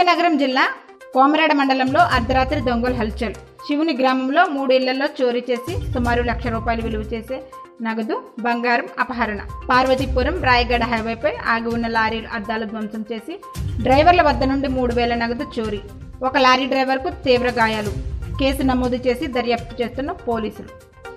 విజయనగరం జిల్లా కోమరాడ మండలంలో అర్ధరాత్రి దొంగలు హల్చల్ శివుని గ్రామంలో మూడు ఇళ్లలో చోరీ చేసి సుమారు లక్ష రూపాయలు విలువ చేసే నగదు బంగారం అపహరణ పార్వతీపురం రాయగడ హైవేపై ఆగి ఉన్న లారీ అద్దాలు ధ్వంసం చేసి డ్రైవర్ల వద్ద నుండి మూడు వేల నగదు చోరీ ఒక లారీ డ్రైవర్కు తీవ్ర గాయాలు కేసు నమోదు చేసి దర్యాప్తు చేస్తున్న పోలీసులు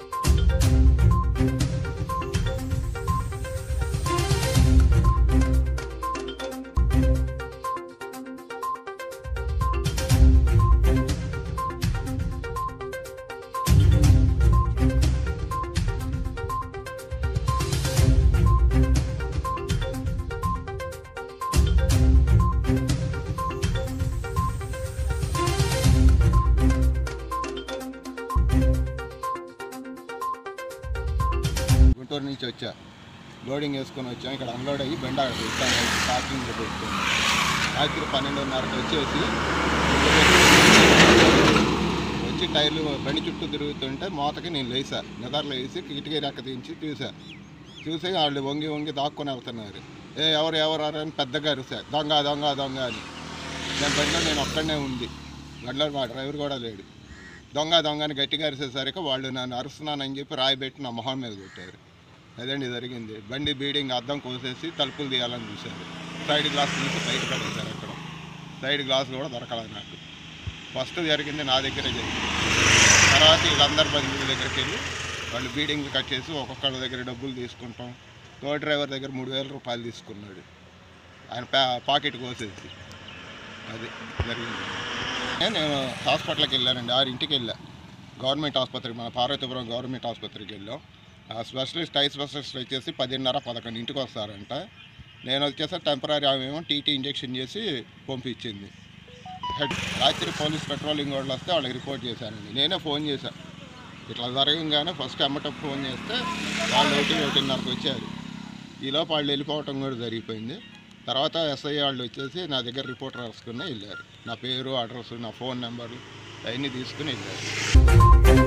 గుంటూరు నుంచి వచ్చా లోడింగ్ వేసుకొని వచ్చాను ఇక్కడ అన్లోడ్ అయ్యి బెండ పెట్టాను పార్కింగ్లో పెట్టుకొని రాత్రి పన్నెండున్నరకు వచ్చేసి వచ్చి టైర్లు బండి చుట్టూ తిరుగుతుంటే మోతకి నేను లేసా నిద్రలో వేసి కిటికీ రెక్క దించి చూసా చూసి వాళ్ళు వంగి వంగి దాక్కొని వెళ్తున్నారు ఏ ఎవరు ఎవరు ఎవరు అని పెద్దగా అరిసా దొంగ దొంగ దొంగ అని నేను బండిలో నేను ఒక్కడనే ఉంది బండిలో మా డ్రైవర్ కూడా లేడు దొంగ దొంగ అని గట్టిగా అరిసేసరికి వాళ్ళు నన్ను అరుస్తున్నానని చెప్పి రాయి పెట్టి నా మొహం మీద కొట్టారు అదండి జరిగింది బండి బీడింగ్ అద్దం కోసేసి తలుపులు తీయాలని చూశారు సైడ్ గ్లాస్ తీసి బయట పడేశారు అక్కడ సైడ్ గ్లాస్ కూడా దొరకలేదు నాకు ఫస్ట్ జరిగింది నా దగ్గరే జరిగింది తర్వాత వీళ్ళందరి బంధువుల దగ్గరికి వెళ్ళి వాళ్ళు బీడింగ్లు కట్ చేసి ఒక్కొక్కళ్ళ దగ్గర డబ్బులు తీసుకుంటాం టో డ్రైవర్ దగ్గర మూడు వేల రూపాయలు తీసుకున్నాడు ఆయన పా పాకెట్ కోసేసి అది జరిగింది నేను హాస్పిటల్కి వెళ్ళానండి ఆరింటికి వెళ్ళా గవర్నమెంట్ ఆసుపత్రి మన పార్వతీపురం గవర్నమెంట్ ఆసుపత్రికి వెళ్ళాం ఆ స్పెషలిస్ట్ ఐ స్పెషలిస్ట్ వచ్చేసి పదిన్నర పదకొండు ఇంటికి వస్తారంట నేను వచ్చేసి టెంపరీ ఆమె ఏమో టీటీ ఇంజెక్షన్ చేసి పంపించింది హెడ్ రాత్రి పోలీస్ పెట్రోలింగ్ వాళ్ళు వస్తే వాళ్ళకి రిపోర్ట్ చేశానండి నేనే ఫోన్ చేశాను ఇట్లా జరగంగానే ఫస్ట్ అమ్మట ఫోన్ చేస్తే వాళ్ళు ఒకటి ఒకటిన్నరకు వచ్చారు ఈలోపు వాళ్ళు వెళ్ళిపోవటం కూడా జరిగిపోయింది తర్వాత ఎస్ఐ వాళ్ళు వచ్చేసి నా దగ్గర రిపోర్ట్ రాసుకుని వెళ్ళారు నా పేరు అడ్రస్ నా ఫోన్ నెంబరు అవన్నీ తీసుకుని వెళ్ళారు